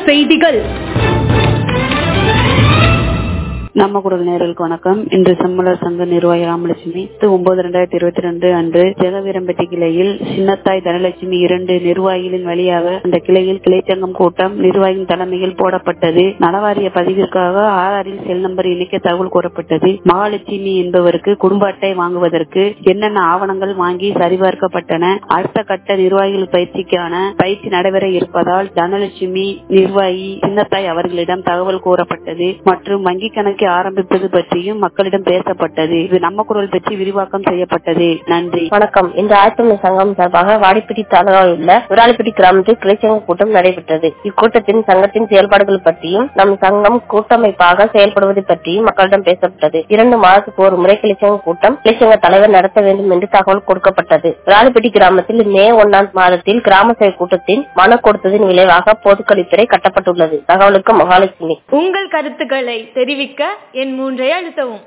செய்திகள் நம்ம குரல் நேர்களுக்கு வணக்கம் இன்று செம்மலர் சங்க நிர்வாகி ராமலட்சுமி ஒன்பது ரெண்டாயிரத்தி இருபத்தி ரெண்டு அன்று ஜெகவீரம்பட்டி கிளையில் சின்னத்தாய் தனலட்சுமி இரண்டு நிர்வாகிகளின் வழியாக அந்த கிளையில் கிளைச்சங்கம் கூட்டம் நிர்வாகியின் தலைமையில் போடப்பட்டது நலவாரிய பதிவிற்காக ஆதாரில் செல் நம்பர் இணைக்க தகவல் கூறப்பட்டது மகாலட்சுமி என்பவருக்கு குடும்ப அட்டை வாங்குவதற்கு என்னென்ன ஆவணங்கள் வாங்கி சரிபார்க்கப்பட்டன அடுத்த கட்ட நிர்வாகிகள் பயிற்சிக்கான பயிற்சி நடைபெற இருப்பதால் தனலட்சுமி நிர்வாகி சின்னத்தாய் அவர்களிடம் தகவல் கூறப்பட்டது மற்றும் வங்கி கணக்கை ஆரம்பிப்பது பற்றியும் மக்களிடம் பேசப்பட்டது இது நம்ம குரல் பற்றி விரிவாக்கம் செய்யப்பட்டது நன்றி வணக்கம் இன்று ஆயத்தமிழ் சங்கம் சார்பாக வாடிப்பட்டி தாலுகாவில் உள்ள விராலிப்பட்டி கிராமத்தில் கிளைச்சங்க கூட்டம் நடைபெற்றது இக்கூட்டத்தின் சங்கத்தின் செயல்பாடுகள் பற்றியும் நம் சங்கம் கூட்டமைப்பாக செயல்படுவது பற்றியும் மக்களிடம் பேசப்பட்டது இரண்டு மாதத்துக்கு ஒரு முறை கிளைச்சங்க கூட்டம் கிளைச்சங்க தலைவர் நடத்த வேண்டும் என்று தகவல் கொடுக்கப்பட்டது விராலிப்பட்டி கிராமத்தில் மே ஒன்னாம் மாதத்தில் கிராம சபை கூட்டத்தில் மனு கொடுத்ததின் விளைவாக பொதுக்கழித்துறை கட்டப்பட்டுள்ளது தகவலுக்கு மகாலட்சுமி உங்கள் கருத்துக்களை தெரிவிக்க என் மூன்றை அழுத்தவும்